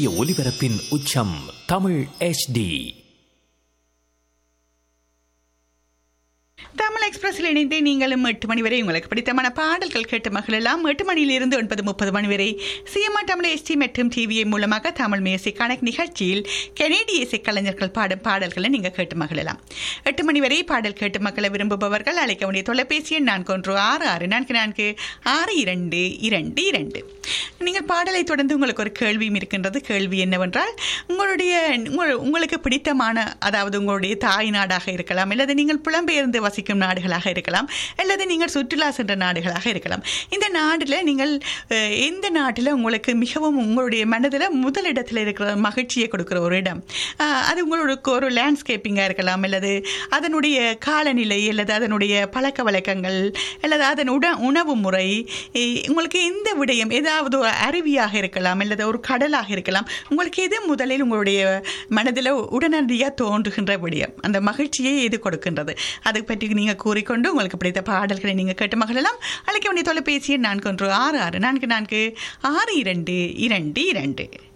ஒலிபரப்பின் உச்சம் தமிழ் HD தமிழ் எக்ஸ்பிரஸில் இணைந்து நீங்களும் எட்டு மணி வரை உங்களுக்கு பிடித்தமான பாடல்கள் கேட்டு மகளெல்லாம் எட்டு மணியிலிருந்து ஒன்பது முப்பது மணி வரை சிஎம்ஆர் தமிழ் எஸ்டி மற்றும் டிவிஐ மூலமாக தமிழ் மியூசிக் கணக்கு நிகழ்ச்சியில் கெனேடிய இசை கலைஞர்கள் பாடும் பாடல்களை நீங்கள் கேட்டு மகளலாம் எட்டு மணி வரை பாடல் கேட்டு மக்களை விரும்புபவர்கள் அழைக்க வேண்டிய தொலைபேசி எண் நான்கு ஒன்று ஆறு ஆறு நான்கு நான்கு ஆறு இரண்டு இரண்டு இரண்டு நீங்கள் பாடலை தொடர்ந்து உங்களுக்கு ஒரு கேள்வியும் இருக்கின்றது கேள்வி என்னவென்றால் உங்களுடைய உங்கள்- உங்களுக்கு பிடித்தமான அதாவது உங்களுடைய தாய் நாடாக இருக்கலாம் அல்லது நீங்கள் புலம்பெயர்ந்து வசிக்கும் நாடுகளாக இருக்கலாம் அல்லது நீங்கள் சுற்றுலா சென்ற நாடுகளாக இருக்கலாம் இந்த நாட்டில் நீங்கள் அஹ், எந்த நாட்டில் உங்களுக்கு மிகவும் உங்களுடைய மனதில் முதலிடத்தில் இருக்கிற மகிழ்ச்சியை கொடுக்குற ஒரு இடம் அஹ், அது உங்களுக்கு ஒரு லேண்ட்ஸ்கேப்பிங்காக இருக்கலாம் அல்லது அதனுடைய காலநிலை அல்லது அதனுடைய பழக்க வழக்கங்கள் அல்லது அதன் உட உணவு முறை இ- உங்களுக்கு எந்த விடயம் ஏதாவது ஒரு அருவியாக இருக்கலாம் அல்லது ஒரு கடலாக இருக்கலாம் உங்களுக்கு எது முதலில் உங்களுடைய மனதில் உடனடியாக தோன்றுகின்ற விடயம் அந்த மகிழ்ச்சியை எது கொடுக்கின்றது அதை பற்றி நீங்கள் கூறிக்கொண்டு உங்களுக்கு பிடித்த பாடல்களை நீங்கள் கேட்டு மகளெல்லாம் அழைக்க வேண்டிய தொலைபேசி எண் நான்கு ஒன்று ஆறு ஆறு நான்கு நான்கு ஆறு இரண்டு இரண்டு இரண்டு